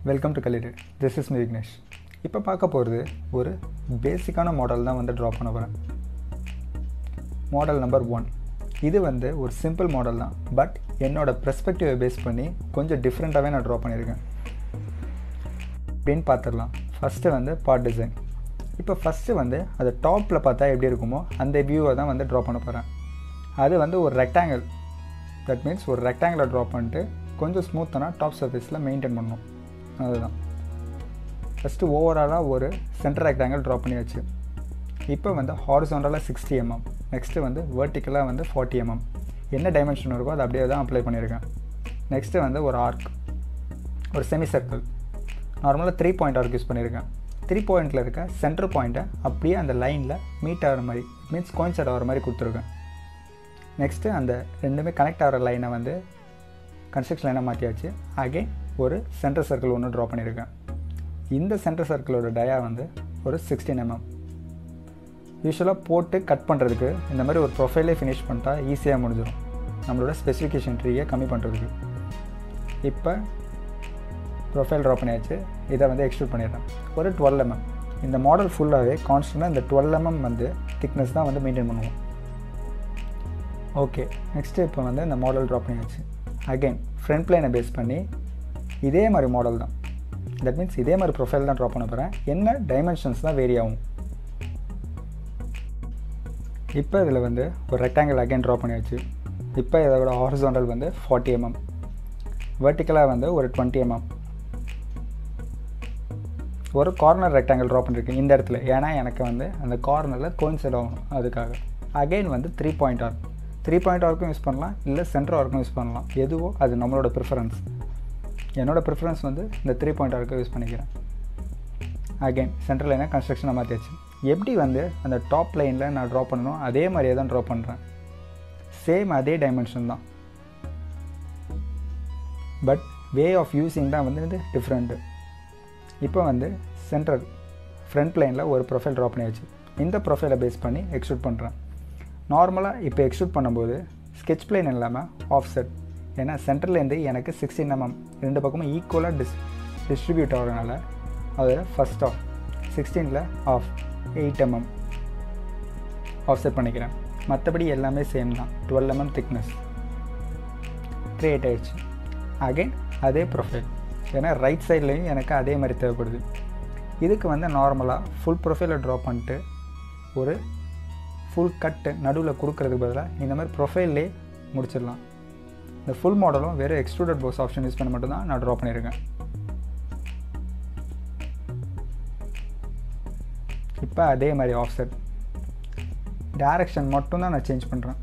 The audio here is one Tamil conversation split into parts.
வெல்கம் டு கலிடட் திஸ் இஸ் மி விக்னேஷ் இப்போ பார்க்க போகிறது ஒரு பேசிக்கான மாடல் தான் வந்து ட்ரா பண்ண போகிறேன் மாடல் நம்பர் ஒன் இது வந்து ஒரு சிம்பிள் மாடல் தான் பட் என்னோடய பெர்ஸ்பெக்டிவை பேஸ் பண்ணி கொஞ்சம் டிஃப்ரெண்ட்டாகவே நான் ட்ரா பண்ணியிருக்கேன் அப்படின்னு பார்த்துடலாம் ஃபஸ்ட்டு வந்து பார்ட் டிசைன் இப்போ ஃபஸ்ட்டு வந்து அது டாப்பில் பார்த்தா எப்படி இருக்குமோ அந்த வியூவை தான் வந்து ட்ரா பண்ண போகிறேன் அது வந்து ஒரு ரெக்டாங்கிள் தட் மீன்ஸ் ஒரு ரெக்டாங்கிளை ட்ரா பண்ணிட்டு கொஞ்சம் ஸ்மூத்தான டாப் சர்ஃபேஸில் மெயின்டைன் பண்ணணும் அதுதான் ஃபஸ்ட்டு ஓவராலாக ஒரு சென்டர் ரெக்டாங்கிள் ட்ரா பண்ணியாச்சு இப்போ வந்து ஹாரிசாண்டலாக சிக்ஸ்டி எம்எம் நெக்ஸ்ட்டு வந்து வேர்ட்டிக்கலாக வந்து ஃபார்ட்டி எம்எம் என்ன டைமென்ஷன் இருக்கோ அதை அப்படியே தான் அப்ளை பண்ணியிருக்கேன் நெக்ஸ்ட்டு வந்து ஒரு ஆர்க் ஒரு செமி சர்க்கிள் நார்மலாக த்ரீ பாயிண்ட் ஆர்க் யூஸ் பண்ணியிருக்கேன் த்ரீ பாயிண்டில் இருக்க சென்டர் பாயிண்ட்டை அப்படியே அந்த லைனில் மீட் ஆகிற மாதிரி மீன்ஸ் கோயின்சைட் ஆகிற மாதிரி கொடுத்துருக்கேன் நெக்ஸ்ட்டு அந்த ரெண்டுமே கனெக்ட் ஆகிற லைனை வந்து கன்ஸ்ட்ரக்ஷன் லைனை மாற்றியாச்சு அகைன் ஒரு சென்டர் சர்க்கிள் ஒன்று ட்ரா பண்ணியிருக்கேன் இந்த சென்டர் சர்க்கிளோட டயா வந்து ஒரு சிக்ஸ்டீன் எம்எம் யூஸ்வலாக போட்டு கட் பண்ணுறதுக்கு இந்த மாதிரி ஒரு ப்ரொஃபைலே ஃபினிஷ் பண்ணிட்டா ஈஸியாக முடிஞ்சிடும் நம்மளோட ஸ்பெசிஃபிகேஷன் ட்ரீயை கம்மி பண்ணுறதுக்கு இப்போ ப்ரொஃபைல் ட்ரா பண்ணியாச்சு இதை வந்து எக்ஸ்ட்ரூட் பண்ணிடுறேன் ஒரு டுவெல் எம்எம் இந்த மாடல் ஃபுல்லாகவே கான்ஸ்டண்ட்டாக இந்த டுவெல் எம்எம் வந்து திக்னஸ் தான் வந்து மெயின்டைன் பண்ணுவோம் ஓகே நெக்ஸ்ட்டு இப்போ வந்து இந்த மாடல் ட்ரா பண்ணியாச்சு அகைன் ஃப்ரண்ட் பிளேனை பேஸ் பண்ணி இதே மாதிரி மாடல் தான் தட் மீன்ஸ் இதே மாதிரி ப்ரொஃபைல் தான் ட்ரா பண்ண போகிறேன் என்ன டைமென்ஷன்ஸ் தான் வேரி ஆகும் இப்போ இதில் வந்து ஒரு ரெக்டாங்கிள் அகைன் ட்ரா பண்ணியாச்சு இப்போ இதோட ஹாரிசாண்டல் வந்து ஃபார்ட்டி எம்எம் வெர்டிக்கலாக வந்து ஒரு டுவெண்ட்டி எம்எம் ஒரு கார்னர் ரெக்டாங்கிள் ட்ரா பண்ணியிருக்கேன் இந்த இடத்துல ஏன்னா எனக்கு வந்து அந்த கார்னரில் கோயின்சைட் ஆகணும் அதுக்காக அகைன் வந்து three point arc three point ஆர்க்கும் யூஸ் பண்ணலாம் இல்லை சென்டர் ஆர்க்கும் யூஸ் பண்ணலாம் எதுவோ அது நம்மளோட ப்ரிஃபரன்ஸ் என்னோடய ப்ரிஃபரன்ஸ் வந்து இந்த த்ரீ பாயிண்ட் ஆர்க்கை யூஸ் பண்ணிக்கிறேன் அகைன் சென்ட்ரல் லைனை கன்ஸ்ட்ரக்ஷனை மாற்றியாச்சு எப்படி வந்து அந்த டாப் லைனில் நான் ட்ரா பண்ணணும் அதே மாதிரியே தான் ட்ரா பண்ணுறேன் சேம் அதே டைமென்ஷன் தான் பட் வே ஆஃப் யூஸிங் தான் வந்து இது டிஃப்ரெண்ட்டு இப்போ வந்து சென்ட்ரல் ஃப்ரண்ட் லைனில் ஒரு ப்ரொஃபைல் ட்ரா பண்ணியாச்சு இந்த ப்ரொஃபைலை பேஸ் பண்ணி எக்ஸ்ட்ரூட் பண்ணுறேன் நார்மலாக இப்போ எக்ஸ்ட்ரூட் பண்ணும்போது ஸ்கெச் பிளேன் இல்லாமல் ஆஃப் செட் ஏன்னா சென்டர்லேருந்து எனக்கு சிக்ஸ்டீன் எம்எம் ரெண்டு பக்கமும் ஈக்குவலாக டிஸ் டிஸ்ட்ரிபியூட் ஆகிறதுனால அதில் ஃபஸ்ட் ஆஃப் சிக்ஸ்டீனில் of eight mm offset பண்ணிக்கிறேன் மற்றபடி எல்லாமே சேம் தான் டுவெல் எம்எம் திக்னஸ் க்ரியேட் ஆகிடுச்சு அகைன் அதே ப்ரொஃபைல் ஏன்னா ரைட் சைட்லேயும் எனக்கு அதே மாதிரி தேவைப்படுது இதுக்கு வந்து நார்மலாக ஃபுல் ப்ரொஃபைலை ட்ரா பண்ணிட்டு ஒரு ஃபுல் கட்டு நடுவில் கொடுக்கறதுக்கு பதிலாக இந்த மாதிரி ப்ரொஃபைல்லே முடிச்சிடலாம் இந்த ஃபுல் மாடலும் வேறு எக்ஸ்ட்ரூடட் போஸ் ஆப்ஷன் யூஸ் பண்ணி மட்டும்தான் நான் ட்ரா பண்ணியிருக்கேன் இப்போ அதே மாதிரி ஆஃப்செட் டேரக்ஷன் மட்டும்தான் நான் சேஞ்ச் பண்ணுறேன்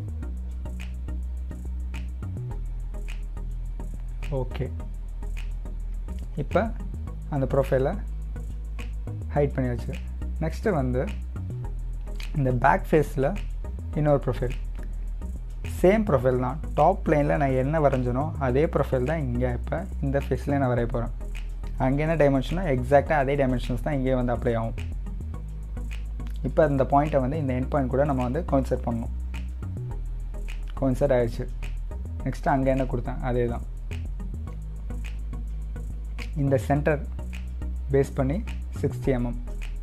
ஓகே இப்போ அந்த ப்ரொஃபைலை ஹைட் பண்ணி வச்சு நெக்ஸ்ட்டு வந்து இந்த பேக் ஃபேஸில் இன்னொரு ப்ரொஃபைல் சேம் ப்ரொஃபைல் தான் டாப் லைனில் நான் என்ன வரைஞ்சனோ அதே ப்ரொஃபைல் தான் இங்கே இப்போ இந்த ஃபேஸில் நான் வரைய போகிறேன் அங்கே என்ன டைமென்ஷனோ எக்ஸாக்டாக அதே டைமென்ஷன்ஸ் தான் இங்கே வந்து அப்ளை ஆகும் இப்போ இந்த பாயிண்ட்டை வந்து இந்த எண்ட் பாயிண்ட் கூட நம்ம வந்து கோன்செட் பண்ணணும் கோன்செட் ஆகிடுச்சு நெக்ஸ்ட்டு அங்கே என்ன கொடுத்தேன் அதே தான் இந்த சென்டர் பேஸ் பண்ணி சிக்ஸ்டி எம்எம்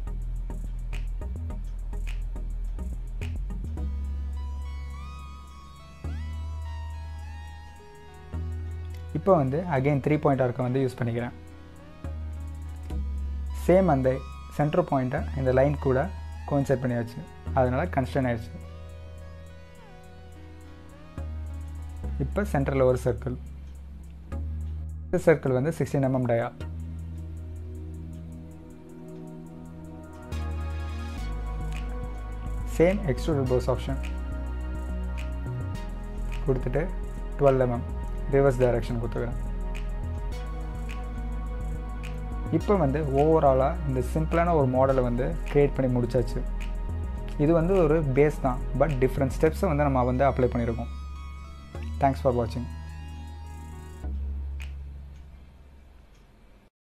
இப்போ வந்து அகெயின் த்ரீ பாயிண்ட் ஆர்க்கை வந்து யூஸ் பண்ணிக்கிறேன் சேம் அந்த சென்டர் பாயிண்ட்டை இந்த லைன் கூட கோன்செட் பண்ணியாச்சு அதனால் கன்ஸ்டன் ஆயிடுச்சு இப்போ சென்டரில் ஒரு சர்க்கிள் இந்த சர்க்கிள் வந்து sixteen mm dia same extruded boss option கொடுத்துட்டு டுவெல் எம்எம் ரிவர்ஸ் டைரக்ஷன் கொடுத்துக்கிறேன் இப்போ வந்து ஓவராலாக இந்த சிம்பிளான ஒரு மாடலை வந்து க்ரியேட் பண்ணி முடிச்சாச்சு இது வந்து ஒரு பேஸ் தான் பட் டிஃப்ரெண்ட் ஸ்டெப்ஸை வந்து நம்ம வந்து அப்ளை பண்ணியிருக்கோம் தேங்க்ஸ் ஃபார் வாட்சிங்